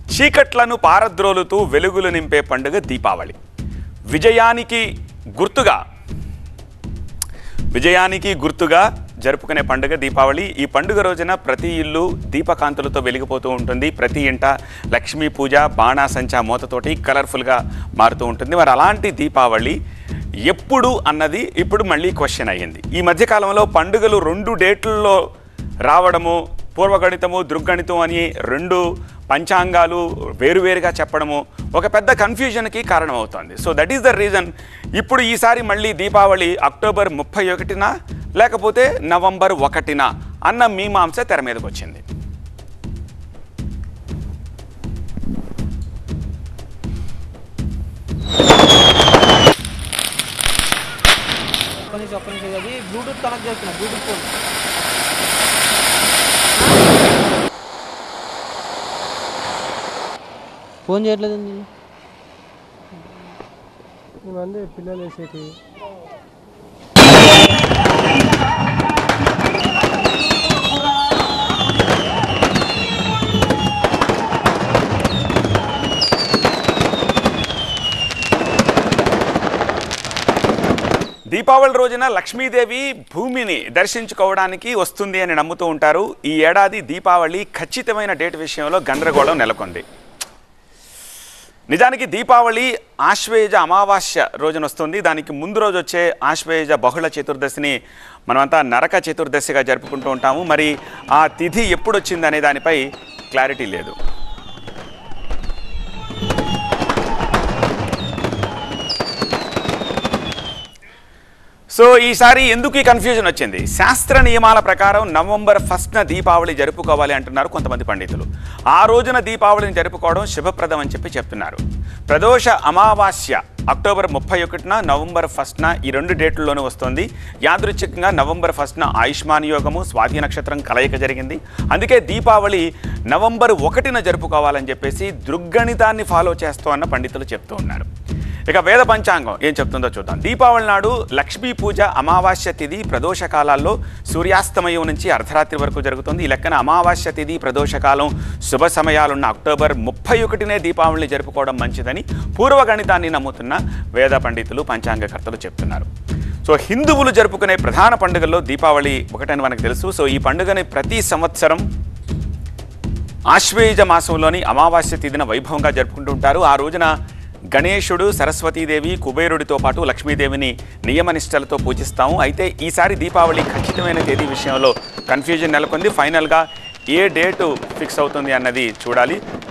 చీకట్లను పారద్రోలుతూ వెలుగులు నింపే పండుగ దీపావళి విజయానికి గుర్తుగా విజయానికి గుర్తుగా జరుపుకునే పండుగ దీపావళి ఈ పండుగ రోజున ప్రతి ఇల్లు దీపకాంతులతో వెలిగిపోతూ ఉంటుంది ప్రతి ఇంట లక్ష్మీ పూజ బాణాసంచా మూతతోటి కలర్ఫుల్గా మారుతూ ఉంటుంది మరి అలాంటి దీపావళి ఎప్పుడు అన్నది ఇప్పుడు మళ్ళీ క్వశ్చన్ అయ్యింది ఈ మధ్యకాలంలో పండుగలు రెండు డేట్లలో రావడము పూర్వగణితము దృగ్గణితం అని రెండు పంచాంగాలు వేరువేరుగా చెప్పడము ఒక పెద్ద కన్ఫ్యూజన్కి కారణమవుతోంది so that is the reason ఇప్పుడు ఈసారి మళ్ళీ దీపావళి అక్టోబర్ ముప్పై ఒకటిన లేకపోతే నవంబర్ ఒకటిన అన్న మీమాంస తెర మీదకి వచ్చింది ఒక్క నిమిషం ఒక్క నిమిషం అది బ్లూటూత్ కనెక్ట్ చేస్తున్నా బ్లూటూత్ ఫోన్ ఫోన్ చేయట్లేదండి ఇవన్నీ పిల్లలు వేసేటి దీపావళి రోజున లక్ష్మీదేవి భూమిని దర్శించుకోవడానికి వస్తుంది అని నమ్ముతూ ఉంటారు ఈ ఏడాది దీపావళి ఖచ్చితమైన డేట్ విషయంలో గందరగోళం నెలకొంది నిజానికి దీపావళి ఆశ్వేయుజ అమావాస్య రోజున వస్తుంది దానికి ముందు రోజు వచ్చే ఆశ్వేయుజ బహుళ చతుర్దశిని మనమంతా నరక చతుర్దశిగా జరుపుకుంటూ ఉంటాము మరి ఆ తిథి ఎప్పుడు వచ్చింది అనే దానిపై క్లారిటీ లేదు సో ఈసారి ఎందుకు ఈ కన్ఫ్యూజన్ వచ్చింది శాస్త్ర నియమాల ప్రకారం నవంబర్ ఫస్ట్న దీపావళి జరుపుకోవాలి అంటున్నారు కొంతమంది పండితులు ఆ రోజున దీపావళిని జరుపుకోవడం శుభప్రదం అని చెప్పి చెప్తున్నారు ప్రదోష అమావాస్య అక్టోబర్ ముప్పై ఒకటిన నవంబర్ ఫస్ట్న ఈ రెండు డేట్లలోనూ వస్తుంది యాదృచ్ఛికంగా నవంబర్ ఫస్ట్న ఆయుష్మాన్ యోగము స్వాతి నక్షత్రం కలయిక జరిగింది అందుకే దీపావళి నవంబర్ ఒకటిన జరుపుకోవాలని చెప్పేసి దృగ్గణితాన్ని ఫాలో చేస్తూ అన్న పండితులు చెప్తూ ఉన్నారు ఇక వేద పంచాంగం ఏం చెప్తుందో చూద్దాం దీపావళి నాడు లక్ష్మీ పూజ అమావాస్య తిథి ప్రదోష కాలాల్లో సూర్యాస్తమయం నుంచి అర్ధరాత్రి వరకు జరుగుతుంది ఈ లెక్కన అమావాస్య తిథి ప్రదోషకాలం శుభ సమయాలున్న అక్టోబర్ ముప్పై ఒకటినే దీపావళిని జరుపుకోవడం మంచిదని పూర్వగణితాన్ని నమ్ముతున్న వేద పండితులు పంచాంగకర్తలు చెప్తున్నారు సో హిందువులు జరుపుకునే ప్రధాన పండుగల్లో దీపావళి ఒకటని మనకు తెలుసు సో ఈ పండుగని ప్రతి సంవత్సరం ఆశ్వేయుజ మాసంలోని అమావాస్య తిథిన వైభవంగా జరుపుకుంటూ ఉంటారు ఆ రోజున గణేశుడు సరస్వతీదేవి కుబేరుడితో పాటు లక్ష్మీదేవిని నియమనిష్టలతో పూజిస్తాము అయితే ఈసారి దీపావళి ఖచ్చితమైన తేదీ విషయంలో కన్ఫ్యూజన్ నెలకొంది ఫైనల్గా ఏ డేటు ఫిక్స్ అవుతుంది అన్నది చూడాలి